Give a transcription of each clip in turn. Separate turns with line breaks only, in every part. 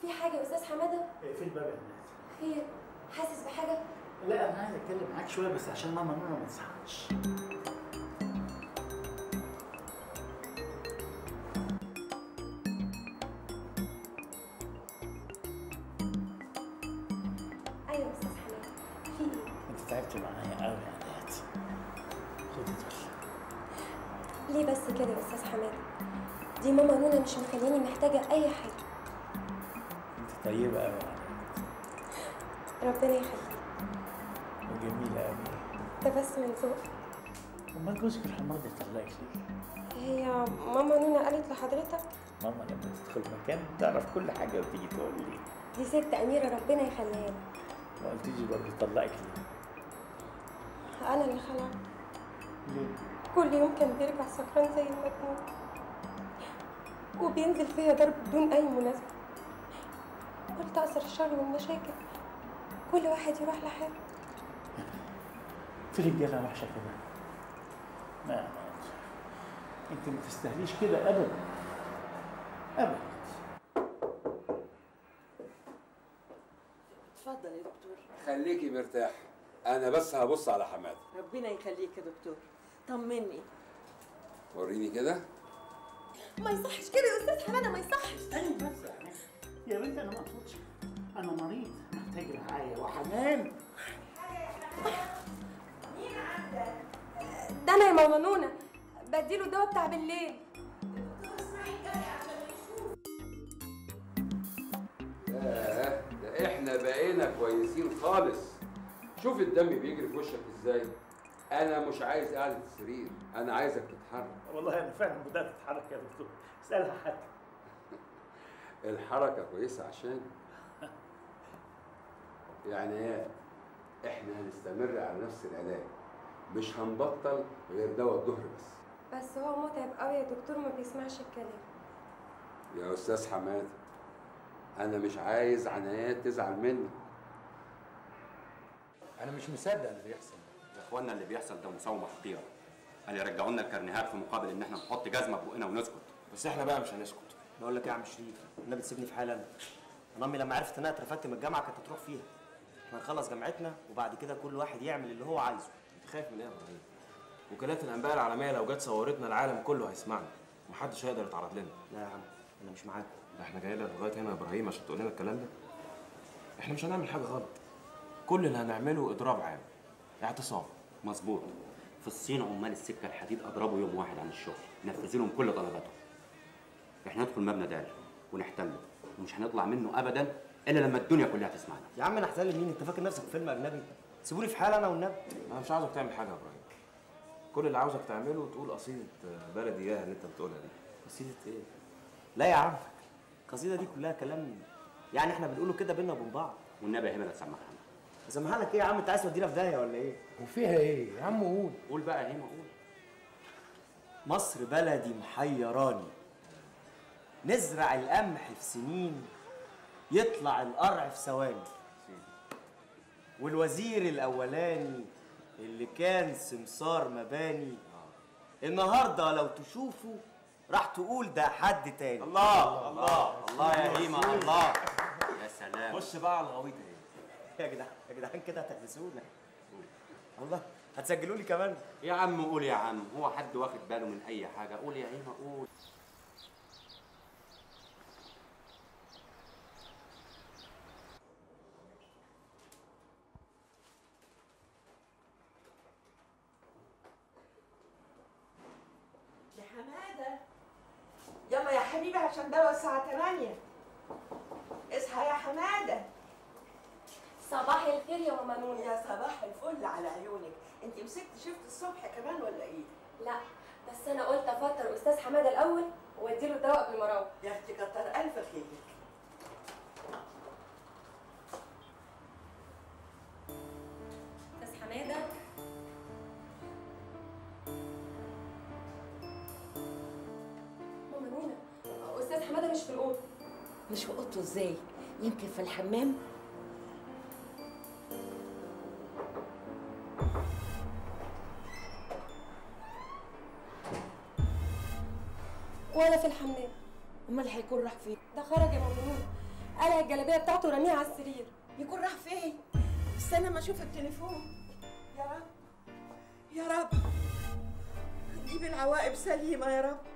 في حاجه يا استاذ حماده
في الباب يا هناد
خير حاسس بحاجه
لا انا عايز اتكلم معاك شويه بس عشان ماما نونا ما تزعلش
ايوه يا استاذ حماده في ايه
انت تعبت معايا قوي يا هناد خدي دول
ليه بس كده يا استاذ حماده دي ماما نونا مش مخليني محتاجه اي حاجه
انت طيبه قوي يا هناد
ربنا يخليك
وجميله قوي
ده بس من ذوق
امال جوزك الحمار ده طلقك ليه؟
هي ماما نونا قالت لحضرتك
ماما لما تدخل مكان تعرف كل حاجه وتيجي تقول لي
دي ست اميره ربنا يخليها لك
ما قلتيش برضه طلقك ليه؟
انا اللي خلعت
ليه؟
كل يوم كان بيرجع سكران زي المجنون وبينزل فيها ضرب بدون اي مناسبه قلت اثر الشر والمشاكل كل واحد يروح لحاله
في رجاله وحشه كده ما ما- انت ما تستاهليش كده ابدا ابدا
اتفضل يا دكتور
خليكي مرتاح انا بس هبص على حماده
ربنا يخليك يا دكتور طمني
وريني كده
ما يصحش كده يا استاذ حماده ما يصحش
استني بس يا حنان. يا بنت انا ما اقصدش انا مريض محتاج رعايه وحنان
ده انا يا ماما نونا بديله الدواء بتاع بالليل
ياه ده احنا بقينا كويسين خالص شوف الدم بيجري في وشك ازاي انا مش عايز قعده السرير انا عايزك تتحرك
والله انا فعلا بدات اتحرك يا دكتور اسالها حتى
الحركه كويسه عشان يعني ايه احنا هنستمر على نفس العلاج مش هنبطل غير دواء الظهر بس
بس هو متعب قوي يا دكتور ما بيسمعش الكلام
يا استاذ حماد انا مش عايز عنايات تزعل مني
انا مش مصدق اللي بيحصل
يا اخوانا اللي بيحصل ده مساومه حقيره قال يرجعوا لنا الكرنيهات في مقابل ان احنا نحط جزمه في بقنا ونسكت
بس احنا بقى مش هنسكت
بقول لك ايه يا عم شريف النبي تسيبني في حالي انا انا امي لما عرفت ان انا اترفدت من الجامعه كانت هتروح فيها احنا نخلص جامعتنا وبعد كده كل واحد يعمل اللي هو عايزه
انت خايف من ايه يا ابراهيم وكالات الانباء العالميه لو جت صورتنا العالم كله هيسمعنا محدش هيقدر يتعرض لنا
لا يا عم انا مش معاكم
ده احنا جايين لك لغايه هنا يا ابراهيم عشان تقول لنا الكلام ده احنا مش هنعمل حاجه غلط كل اللي هنعمله اضراب عام اعتصام
مظبوط في الصين عمال السكه الحديد اضربوا يوم واحد عن الشغل نفذوا لهم كل طلباتهم احنا ندخل مبنى داري ونحتله ومش هنطلع منه ابدا الا لما الدنيا كلها تسمعنا
يا عم انا احتل مين انت فاكر نفسك في فيلم اجنبي سيبوني في حالي انا والنبي
انا مش عاوزك تعمل حاجه يا ابراهيم كل اللي عاوزك تعمله تقول قصيده بلدي اياها اللي انت بتقولها دي
قصيده ايه لا يا عم القصيده دي كلها كلام يعني احنا بنقوله كده بينا وبين بعض
والنبي يا هبه لا تسمعها لنا
اسمعها لك ايه يا عم انت عايز تودينا في داهيه ولا ايه
وفيها ايه يا عم قول
قول بقى يا هيما قول
مصر بلدي محيراني نزرع القمح في سنين يطلع القرع في ثواني والوزير الاولاني اللي كان سمسار مباني النهارده لو تشوفه راح تقول ده حد تاني الله الله الله يا هيما الله
يا سلام
خش بقى على الغويطه ايه
يا جدعان يا جدعان كده هتحبسونا الله هتسجلوا لي كمان
يا عم قول يا عم هو حد واخد باله من اي حاجه قول يا هيما قول
يا حماده يلا يا حبيبي عشان دواء الساعه 8 اصحى يا حماده
صباح الخير يا ماما نونا
يا صباح الفل على عيونك انت مسكت شفت الصبح كمان ولا ايه
لا بس انا قلت افطر استاذ حماده الاول واديله الدواء قبل ما اروح
يا اختي كتر الف خيرك
استاذ حماده ماما نونا استاذ حماده مش في الاوضه
مش في اوضته ازاي يمكن في الحمام
ولا في الحمام
امال هيكون راح فين
ده خرج يا ماما نونا قلع الجلابيه بتاعته ورميها على السرير
يكون راح فين استنى ما اشوف التليفون يا رب يا رب جيب العواقب سليمه يا رب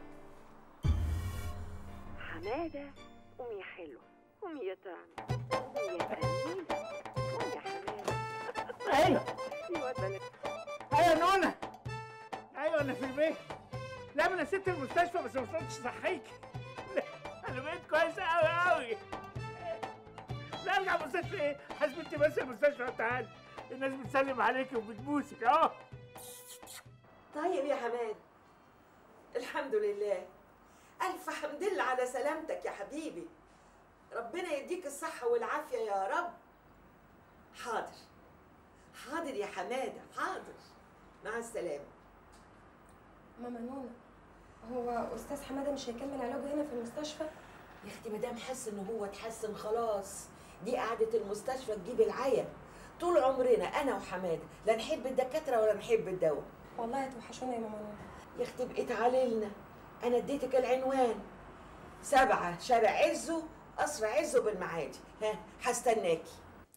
حمادة قومي يا حلوة قومي يا طعم قومي يا أمينة قومي يا حمادة
ايوه
ايوه ده أنا
ايوه نونا ايوه انا في البيت لا ما انا سبت المستشفى بس ما وصلتش صحيك انا بقيت كويسه قوي قوي لا ارجع المستشفى ايه حسبتي بس المستشفى تعالى الناس بتسلم عليك وبتبوسك اه
طيب يا حماد الحمد لله ألف حمد لله على سلامتك يا حبيبي ربنا يديك الصحة والعافية يا رب حاضر حاضر يا حمادة حاضر مع السلامة
ماما نونا هو استاذ حماده مش هيكمل علاجه هنا في المستشفى
يا اختي مدام حس ان هو اتحسن خلاص دي قعدة المستشفى تجيب العيا طول عمرنا انا وحماده لا نحب الدكاتره ولا نحب الدواء
والله هتوحشونا يا ماما نونا
يا اختي بقيت عليلنا انا اديتك العنوان سبعة شارع عزه قصر عزه بالمعادي ها هستناكي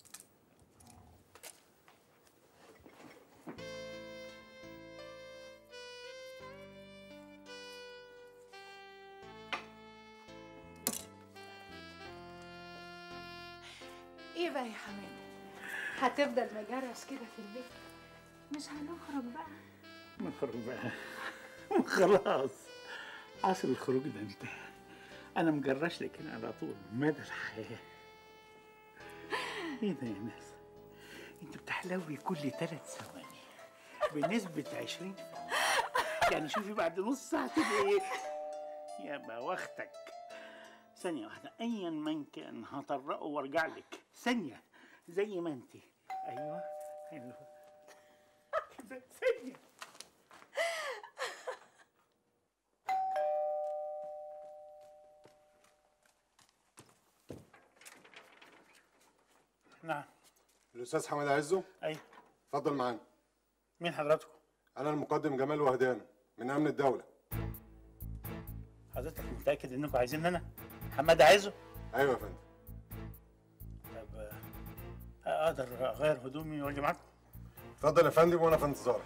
ايه بقى يا حماده هتفضل مجرس كده في البيت مش هنخرج بقى
نخرج بقى خلاص عصر الخروج ده انتهى انا مجرش لك هنا على طول مدى الحياه ايه ده يا ناس انت بتحلوي كل ثلاث ثواني بنسبة 20 يعني شوفي بعد نص ساعة تبقى ايه يا بوختك ثانية واحدة أيا من كان هطرقه وارجع لك ثانية زي ما انت أيوه حلو كده ثانية نعم
الاستاذ حماد عزو
أيوه
اتفضل معانا
مين حضراتكم؟
انا المقدم جمال وهدان من امن الدوله
حضرتك متأكد إنكم عايزين أنا؟ حماد عايزه؟
ايوه يا فندم
طب آه، أقدر أغير هدومي وأجي معاكم؟
اتفضل يا فندم وانا في انتظارك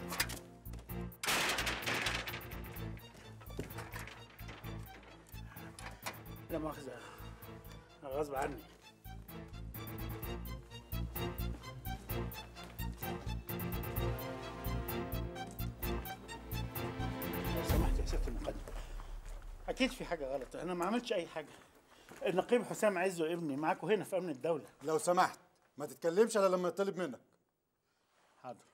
لا مؤاخذة غصب عني لو سمحت يا ست المقدم أكيد في حاجة غلط أنا ما عملتش أي حاجة النقيب حسام عزو ابني معاكم هنا في أمن الدولة
لو سمحت ما تتكلمش الا لما يطلب منك
حاضر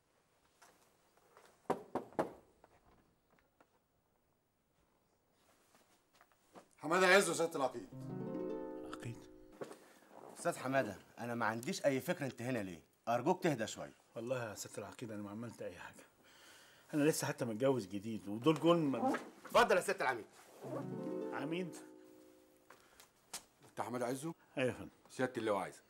حماده عزو سياده العقيد
عقيد
استاذ حماده انا ما عنديش اي فكره انت هنا ليه ارجوك تهدى شويه
والله يا ست العقيد أنا ما عملت أي حاجة أنا لسه حتى متجوز جديد ودول جول م-
اتفضل يا ست العميد
عميد
انت حماد عزو
أيوة يا فندم
سياده اللواء عايزك